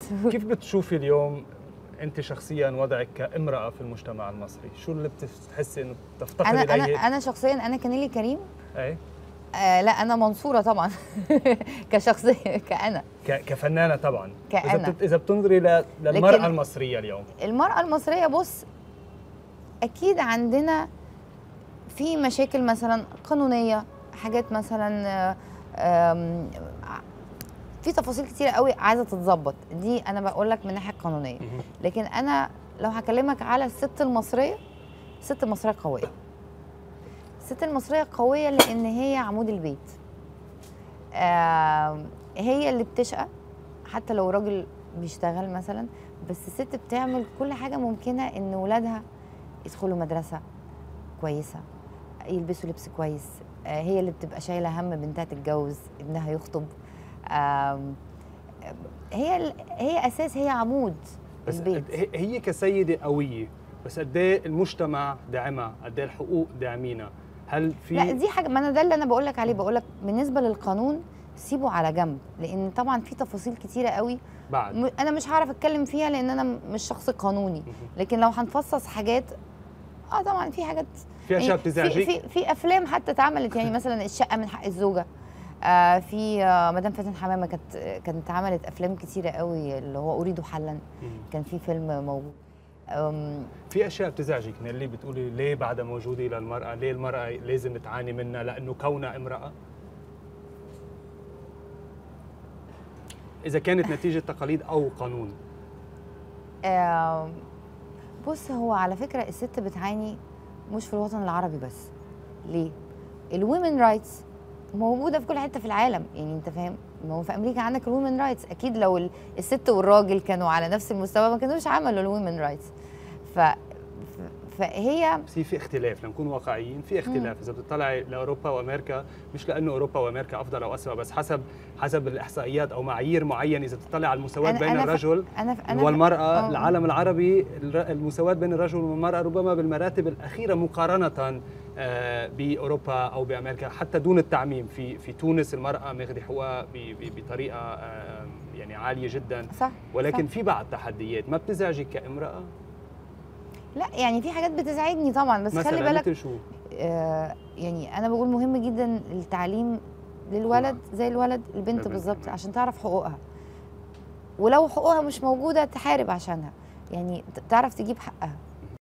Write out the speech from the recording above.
كيف بتشوفي اليوم انت شخصيا وضعك كامراه في المجتمع المصري شو اللي بتحسي انه بتفتقدي انا اليه انا انا شخصيا انا كنيلي كريم ايه آه لا انا منصوره طبعا كشخصيه كأنا ك- كفنانه طبعا اذا كأنا. بت- اذا بتنظري ل- للمراه لكن- المصريه اليوم المرأة المصرية بص أكيد عندنا في مشاكل مثلا قانونية حاجات مثلا آه، آم، ع- في تفاصيل كتيرة قوي عايزة تتظبط دي أنا بقول لك من الناحية القانونية مهم. لكن أنا لو هكلمك على الست المصرية الست المصرية قوية الست المصرية قوية لأن هي عمود البيت آم، هي اللي بتشقى حتى لو راجل بيشتغل مثلا بس الست بتعمل كل حاجة ممكنة إن ولادها يدخلوا مدرسة كويسة يلبسوا لبس كويس آه، هي اللي بتبقى شايلة هم بنتها تتجوز ابنها يخطب آم، هي ال- هي أساس هي عمود بس البيت قد- هي- هي كسيده قويه بس قد ايه المجتمع داعمها قد ايه الحقوق داعمينها هل في لا دي حاجه ما انا ده اللي انا بقول لك عليه بقول لك بالنسبه للقانون سيبه على جنب لان طبعا في تفاصيل كتيره قوي بعد م- انا مش هعرف اتكلم فيها لان انا م- مش شخص قانوني مهم. لكن لو هنفصص حاجات اه طبعا في حاجات في اشياء يعني في بتزعجك في في افلام حتى اتعملت يعني مثلا الشقه من حق الزوجه آه في آه مدام فاتن حمامه كانت كانت عملت افلام كتيره قوي اللي هو اريد حلا مهم. كان في فيلم موجود أم، في اشياء بتزعجك اللي بتقولي ليه بعدها موجوده للمراه ليه المراه لازم تعاني منها لانه كونها امراه اذا كانت نتيجه تقاليد او قانون آم، بص هو على فكرة الست بتعاني مش في الوطن العربي بس ليه؟ الومن رايتس موجودة في كل حتة في العالم يعني انت فاهم؟ ما هو في امريكا عندك الومن رايتس اكيد لو ال- الست والراجل كانوا على نفس المستوى ما كانوش عملوا الومن رايتس ف ف- فهي بس هي في اختلاف لنكون واقعيين في اختلاف اذا بتطلعي لاوروبا وامريكا مش لانه اوروبا وامريكا افضل او اسوء بس حسب حسب الاحصائيات او معايير معينه اذا بتطلع على المساواه أنا- بين أنا ف- الرجل انا ف- انا ف- والمرأة آه. العالم العربي الر- المساواة بين الرجل والمرأة ربما بالمراتب الأخيرة مقارنة آه، بأوروبا أو بأمريكا حتى دون التعميم في في تونس المرأة ماخذة حقوقها ب- ب- بطريقة آه، يعني عالية جدا صح ولكن صح. في بعض تحديات ما بتزعجك كامرأة لا يعني في حاجات بتزعجني طبعا بس خلي مثلا بالك مثل شو آه، يعني انا بقول مهم جدا التعليم للولد زي الولد البنت البنت بالظبط كمان. عشان تعرف حقوقها ولو حقوقها مش موجوده تحارب عشانها يعني ت- تعرف تجيب حقها